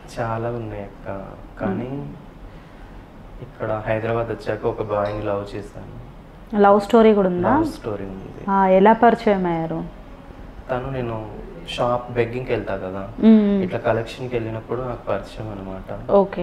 చాలా ఉన్నాయి అక్క కానీ ఇక్కడ హైదరాబాద్ వచ్చాక ఒక బాయ్ని లవ్ చేశాను లవ్ స్టోరీ కూడా ఉందా లవ్ స్టోరీ ఉంది ఆ, ఎలా పరిచయం అయ్యారు తను నేను షాప్ బెగ్గింగ్కి వెళ్తా కదా మ్మ్. ఇట్లా కలెక్షన్కి వెళ్ళినప్పుడు నాకు పరిచయం అనమాట ఓకే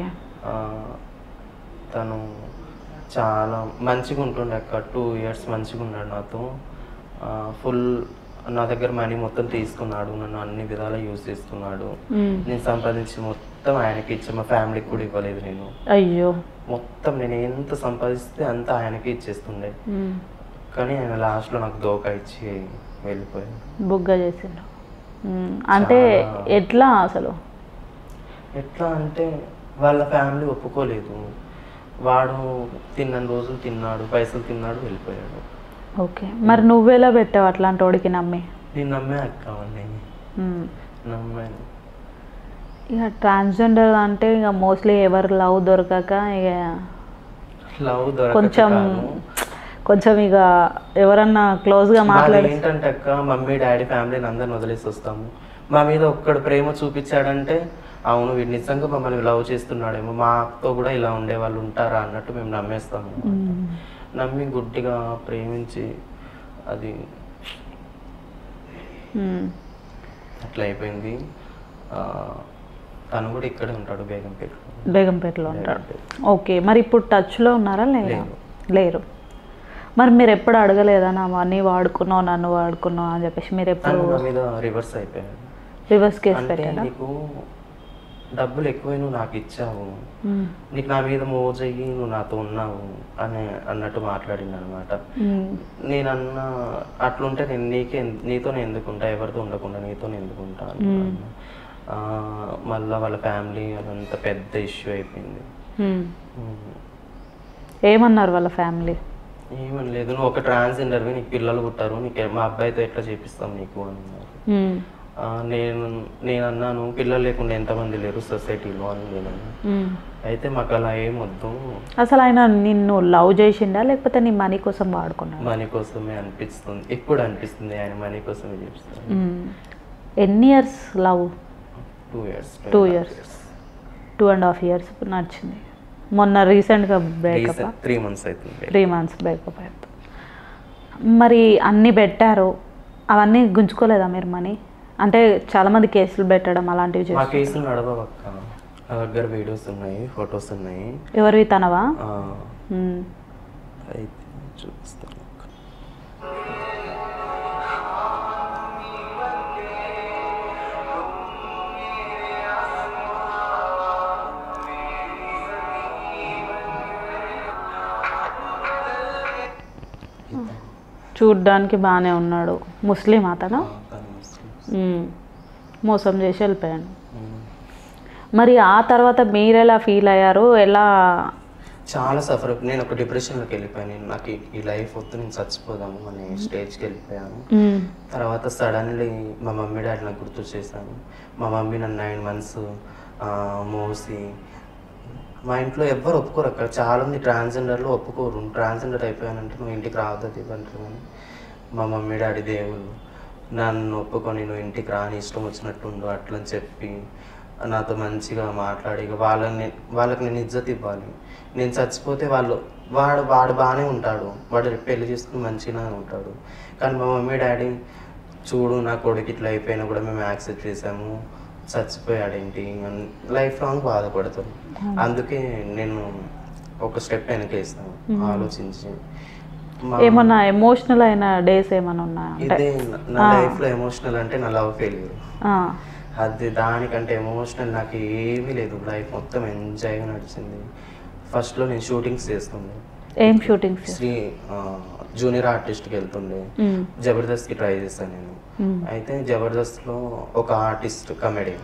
తను చాలా మంచిగా ఉంటుండే అక్క టూ ఇయర్స్ మంచిగా ఉన్నాడు నాతో ఫుల్ నా దగ్గర మనీ మొత్తం తీసుకున్నాడు నన్ను అన్ని విధాలా యూజ్ చేసుకున్నాడు మ్మ్. నేను సంపాదించి మొత్తం ఆయనకి ఇచ్చి మా ఫ్యామిలీకి కూడా ఇవ్వలేదు నేను అయ్యో మొత్తం నేను ఎంత సంపాదిస్తే అంత ఆయనకి ఇచ్చేస్తుండే మ్మ్. కానీ ఆయన లాస్ట్లో నాకు దోకా ఇచ్చి వెళ్ళిపోయాడు బుగ్గ చేసిండు మ్మ్. అంటే చాలా- ఎట్లా అసలు ఎట్లా అంటే వాళ్ళ ఫ్యామిలీ ఒప్పుకోలేదు వాడు తిన్న రోజులు తిన్నాడు పైసలు తిన్నాడు వెళ్ళిపోయాడు ఓకే మరి నువ్వెలా పెట్టావు అట్లాంటి వాడికి నమ్మి నేను నమ్మే అక్క అవన్నీ మ్మ్. నమ్మాను ఇక ట్రాన్స్జెండర్ అంటే ఇక మోస్ట్లీ ఎవరు లవ్ దొరకక ఇక లవ్ దొరకక కొంచెం కాదు. కొంచెం ఇక ఎవరన్నా క్లోజ్గా మాది మాట్లాడి ఏంటంటే అక్క మమ్మీ డాడీ ఫ్యామిలీని అందరిని వదిలేసి వస్తాము మా మీద ఒక్కడు ప్రేమ చూపించాడంటే అవును వీడు నిజంగా మమ్మల్ని లవ్ చేస్తున్నాడేమో మాతో కూడా ఇలా ఉండే వాళ్ళు ఉంటారా అన్నట్టు మేము నమ్మేస్తాము మ్మ్. నమ్మి గుడ్డిగా ప్రేమించి అది మ్మ్. అట్లా అయిపోయింది ఆ, తను కూడా ఇక్కడే ఉంటాడు బేగంపేట బేగంపేటలో ఉంటాడు ఓకే మరి ఇప్పుడు టచ్లో ఉన్నారా లేరా లేరు. లేరు మరి మీరు ఎప్పుడు అడగలేదా నా మనీ వాడుకున్నావు నన్ను వాడుకున్నావు అని చెప్పేసి మీరు ఎప్పుడు తను నా మీద రివర్స్ అయిపోయాడు రివర్స్ కేసు అంటే పెట్టారా నీకు డబ్బులు ఎక్కువ నువ్వు నాకు ఇచ్చావు మ్మ్. నీకు నా మీద మోజయ్యి నువ్వు నాతో ఉన్నావు అని అన్నట్టు మాట్లాడింది అనమాట మ్మ్. నేను అన్న అట్లుంటే నేను నీకే నీతోనే ఎందుకుంటా ఎవరితో ఉండకుండా నీతోనే ఎందుకుంటా మ్మ్. మళ్ళీ వాళ్ళ ఫ్యామిలీ అదంతా పెద్ద ఇష్యూ అయిపోయింది మ్మ్. మ్మ్. ఏమన్నారు వాళ్ళ ఫ్యామిలీ ఏమని లేదు నువ్వు ఒక ట్రాన్స్జెండర్వి నీకు పిల్లలు పుట్టారు నీకు మా అబ్బాయితో ఎట్లా చేపిస్తాం నీకు అని అన్నారు మ్మ్. ఆ, నేను నేను అన్నాను పిల్లలు లేకుండా ఎంతమంది లేరు సొసైటీలో అని నేను అన్నా. మ్మ్. అయితే మాకు అలా ఏం వద్దు అసలు ఆయన నిన్ను లవ్ చేసిండా లేకపోతే నీ మనీ కోసం వాడుకున్నాడు మనీ కోసమే అనిపిస్తుంది ఇప్పుడు అనిపిస్తుంది ఆయన మనీ కోసమే చేపిస్తాను ఎన్ని years love two years Two years. Two and half years నడిచింది మొన్న రీసెంట్గా బ్రేకప్ త్రీ మంత్స్ అవుతుంది త్రీ మంత్స్ బ్రేకప్ అయిపోయింది మరి అన్నీ పెట్టారు అవన్నీ గుంజుకోలేదా మీరు మనీ అంటే చాలామంది కేసులు పెట్టడం అలాంటివి మా చేస్తారు కేసులు నడవక్క నా దగ్గర వీడియోస్ ఉన్నాయి ఫొటోస్ ఉన్నాయి ఎవరివి తనవా ఆ, మ్మ్. అయితే చూపిస్తాను చూడ్డానికి బాగానే ఉన్నాడు ముస్లిం అతను ఆ, తను ముస్లిం. మ్మ్. మోసం చేసి వెళ్ళిపోయాను ఉమ్. మరి ఆ తర్వాత మీరు ఎలా ఫీల్ అయ్యారు ఎలా చాలా సఫర్ నేను ఒక డిప్రెషన్లోకి వెళ్ళిపోయాను నేను నాకు ఈ- ఈ లైఫ్ వద్దు నేను చచ్చిపోదాము అనే స్టేజ్కి వెళ్ళిపోయాను మ్మ్. తర్వాత సడన్లీ మా మమ్మీ డాడీ నాకు గుర్తు చేశాను మా మమ్మీ నన్ను నైన్ మంత్స్ మోసి మా ఇంట్లో ఎవ్వరు ఒప్పుకోరు అక్కడ చాలా మంది ట్రాన్స్జెండర్లు ఒప్పుకోరు ట్రాన్స్జెండర్ అయిపోయానంటే నువ్వు ఇంటికి రావద్దు ఇవ్వంటారు కానీ మా మమ్మీ డాడీ దేవుళ్ళు నన్ను ఒప్పుకొని నువ్వు ఇంటికి రాని ఇష్టం వచ్చినట్టు ఉండు అట్లా అని చెప్పి నాతో మంచిగా మాట్లాడి ఇక వాళ్ళని వాళ్ళకి నేను ఇజ్జత్ ఇవ్వాలి నేను చచ్చిపోతే వాళ్ళు వాడు వాడు బాగానే ఉంటాడు వాడు రేపు పెళ్లి చేసుకుని మంచిగానే ఉంటాడు కానీ మా మమ్మీ డాడీ చూడు నా కొడుకు ఇట్లా అయిపోయినా కూడా మేము యాక్సెప్ట్ చేసాము చచ్చిపోయాడేంటి లైఫ్ లాంగ్ బాధపడతారు అందుకే నేను ఒక స్టెప్ వెనకేస్తాను ఆలోచించి మా- ఏమన్నా ఎమోషనల్ అయిన డేస్ ఏమైనా ఉన్నాయా అంటే ఇదే నా- నా లైఫ్ లో ఎమోషనల్ అంటే నా లవ్ ఫెయిల్యూర్ ఆ, అది దానికంటే ఎమోషనల్ నాకు ఏమీ లేదు లైఫ్ మొత్తం ఎంజాయ్గా నడిచింది ఫస్ట్లో నేను షూటింగ్స్ చేస్తుండే ఏం షూటింగ్స్ శ్రీ జూనియర్ ఆర్టిస్ట్కి వెళ్తుండే మ్మ్. జబర్దస్త్కి ట్రై చేశాను నేను మ్మ్. అయితే జబర్దస్త్లో ఒక ఆర్టిస్ట్ కమెడీ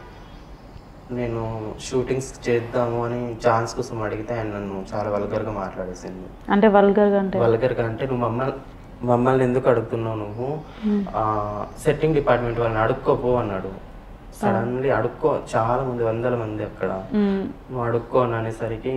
నేను షూటింగ్స్ చేద్దాము అని ఛాన్స్ కోసం అడిగితే ఆయన నన్ను చాలా వల్గర్గా మాట్లాడేసింది అంటే వల్గర్గా అంటే వల్గర్గా అంటే నువ్వు మమ్మల్ని మమ్మల్ని ఎందుకు అడుగుతున్నావు నువ్వు సెట్టింగ్ డిపార్ట్మెంట్ వాళ్ళని అడుక్కోపో అన్నాడు సడన్లీ అడుక్కో చాలా మంది వందల మంది అక్కడ మ్మ్. నువ్వు అడుక్కో అని అనేసరికి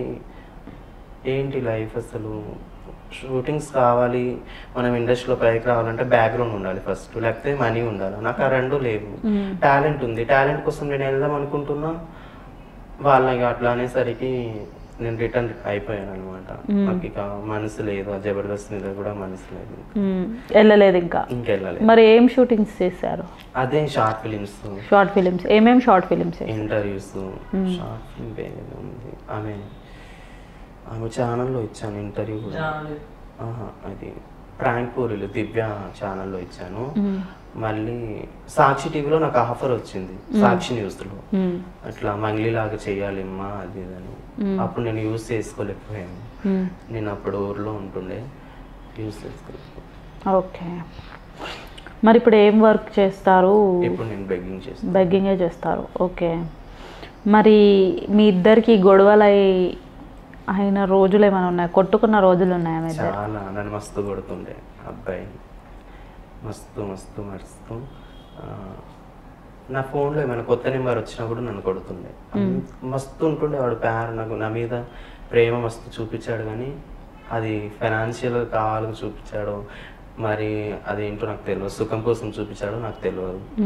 ఏంటి లైఫ్ అసలు షూటింగ్స్ కావాలి మనం ఇండస్ట్రీలో పైకి రావాలంటే బ్యాక్గ్రౌండ్ ఉండాలి ఫస్ట్ లేకపోతే మనీ ఉండాలి నాకు ఆ రెండు లేవు మ్మ్. టాలెంట్ ఉంది టాలెంట్ కోసం నేను వెళ్దాం అనుకుంటున్నా వాళ్ళకి అట్లా అనేసరికి నేను రిటర్న్ అయిపోయాను అనమాట నాకు ఇక మనసు లేదు ఆ జబర్దస్త్ మీద కూడా మనసు లేదు మ్మ్. వెళ్ళలేదు ఇంకా ఇంకెళ్ళలేదు మరి ఏం షూటింగ్స్ చేశారు అదే షార్ట్ ఫిలిమ్స్ షార్ట్ ఫిలిమ్స్ ఏమేం short films interviews short film పేరు ఏదో ఉంది ఆమె ఆమె ఛానల్లో ఇచ్చాను ఇంటర్వ్యూ కూడా ఆహా, అది ప్రాంక్ పూరీలు దివ్య ఛానల్లో ఇచ్చాను మళ్ళీ సాక్షి టీవీలో నాకు ఆఫర్ వచ్చింది సాక్షి న్యూస్లో అట్లా మంగ్లీలాగా చేయాలి అమ్మా అది ఇది అని అప్పుడు నేను యూజ్ చేసుకోలేకపోయాను నేను అప్పుడు ఊర్లో ఉంటుండే యూజ్ చేసుకోలేకపోయాను ఓకే మరి ఇప్పుడు ఏం వర్క్ చేస్తారు ఇప్పుడు నేను బెగ్గింగ్ చేస్తాను బెగ్గింగే చేస్తారు ఓకే మరి మీ ఇద్దరికి గొడవలు అయి అయిన రోజులు ఏమైనా ఉన్నాయి కొట్టుకున్న రోజులు ఉన్నాయా మీ ఇద్దరు చాలా నన్ను మస్తు కొడుతుండే అబ్బాయి మస్తు మస్తు మస్తు ఆ, నా ఫోన్లో ఏమైనా కొత్త నెంబర్ వచ్చినా కూడా నన్ను కొడుతుండే మస్తు ఉంటుండే వాడు ప్యార్ నాకు నా మీద ప్రేమ మస్తు చూపించాడు కానీ అది ఫైనాన్షియల్ కావాలని చూపించాడు మరి అదేంటో నాకు తెలియదు సుఖం కోసం చూపించాడో నాకు తెలియదు